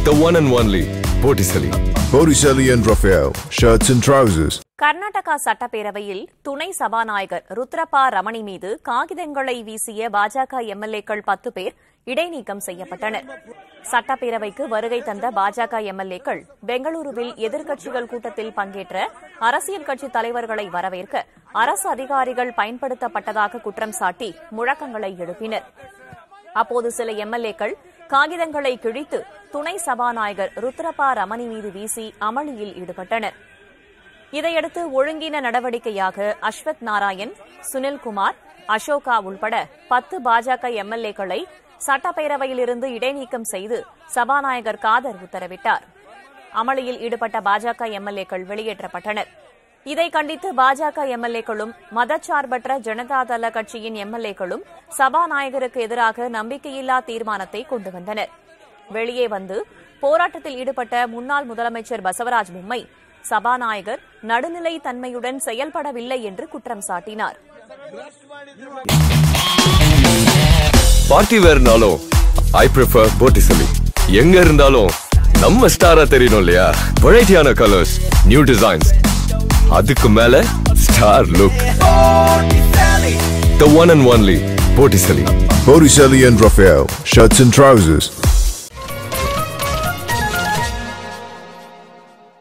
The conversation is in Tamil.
The one and only Botticelli. Botticelli and Raphael, shirts and trousers. Karnataka சட்டப்பேரவையில் துணை சபாநாயகர் ருத்ரப்பா ரமணி மீது காகிதங்களை வீசிய பாஜக எம்எல்ஏக்கள் பத்து பேர் இடைநீக்கம் செய்யப்பட்டனர் சட்டப்பேரவைக்கு வருகை தந்த பாஜக எம்எல்ஏக்கள் பெங்களூருவில் எதிர்க்கட்சிகள் கூட்டத்தில் பங்கேற்ற அரசியல் கட்சித் தலைவர்களை வரவேற்க அரசு அதிகாரிகள் பயன்படுத்தப்பட்டதாக குற்றம் சாட்டி முழக்கங்களை எழுப்பினர் அப்போது சில எம்எல்ஏக்கள் காகிதங்களை கிழித்து துணை சபாநாயகர் ருத்ரப்பா ரமணி மீது வீசி அமளியில் ஈடுபட்டனர் இதையடுத்து ஒழுங்கின நடவடிக்கையாக அஸ்வத் நாராயண் சுனில்குமார் அசோகா உள்பட பத்து பாஜக எம்எல்ஏக்களை சட்டப்பேரவையிலிருந்து இடைநீக்கம் செய்து சபாநாயகர் காதர் உத்தரவிட்டார் அமளியில் ஈடுபட்ட பாஜக எம்எல்ஏக்கள் வெளியேற்றப்பட்டனர் இதை கண்டித்து பாஜக எம்எல்ஏக்களும் மதச்சார்பற்ற ஜனதாதள கட்சியின் எம்எல்ஏக்களும் சபாநாயகருக்கு எதிராக நம்பிக்கையில்லா தீர்மானத்தை கொண்டு வந்தனர் வெளியே வந்து போராட்டத்தில் ஈடுபட்ட முன்னாள் முதலமைச்சர் பசவராஜ் பொம்மை சபாநாயகர் நடுநிலை தன்மையுடன் செயல்படவில்லை என்று குற்றம் சாட்டினார் பார்ட்டி வேர்னாலும் ஐ ப்ரிஃபர் Botticelli. எங்க இருந்தாலும் நம்ம ஸ்டாரா தெரியணும் இல்லையா வெரைட்டியான கலர்ஸ் நியூ டிசைன்ஸ் அதுக்கு மேல star look The one and only Botticelli. Botticelli and Raphael, shirts and trousers.